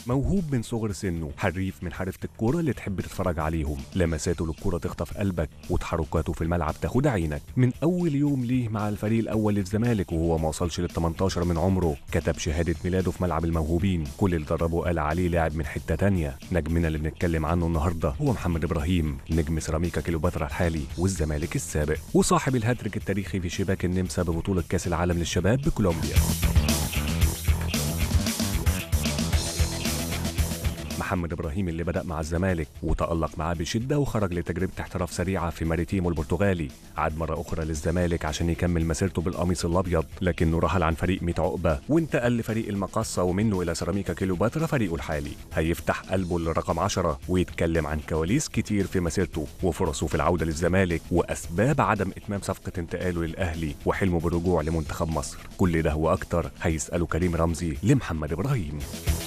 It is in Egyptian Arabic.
موهوب من صغر سنه حريف من حرفة الكورة اللي تحب تتفرج عليهم لمساته للكورة تخطف قلبك وتحركاته في الملعب تاخد عينك من أول يوم ليه مع الفريق الأول للزمالك وهو ما وصلش لل 18 من عمره كتب شهادة ميلاده في ملعب الموهوبين كل اللي دربه قال عليه لاعب من حتة تانية نجمنا اللي بنتكلم عنه النهاردة هو محمد إبراهيم نجم سيراميكا كيلوباترا الحالي والزمالك السابق وصاحب الهاتريك التاريخي في شباك النمسا ببطولة كأس العالم للشباب بكولومبيا محمد ابراهيم اللي بدا مع الزمالك وتالق معاه بشده وخرج لتجربه احتراف سريعه في ماريتيمو البرتغالي عاد مره اخرى للزمالك عشان يكمل مسيرته بالقميص الابيض لكنه رحل عن فريق 100 عقبه وانتقل لفريق المقصه ومنه الى سيراميكا كيلوباترا فريقه الحالي هيفتح قلبه للرقم 10 ويتكلم عن كواليس كتير في مسيرته وفرصه في العوده للزمالك واسباب عدم اتمام صفقه انتقاله للاهلي وحلمه بالرجوع لمنتخب مصر كل ده واكتر هيساله كريم رمزي لمحمد ابراهيم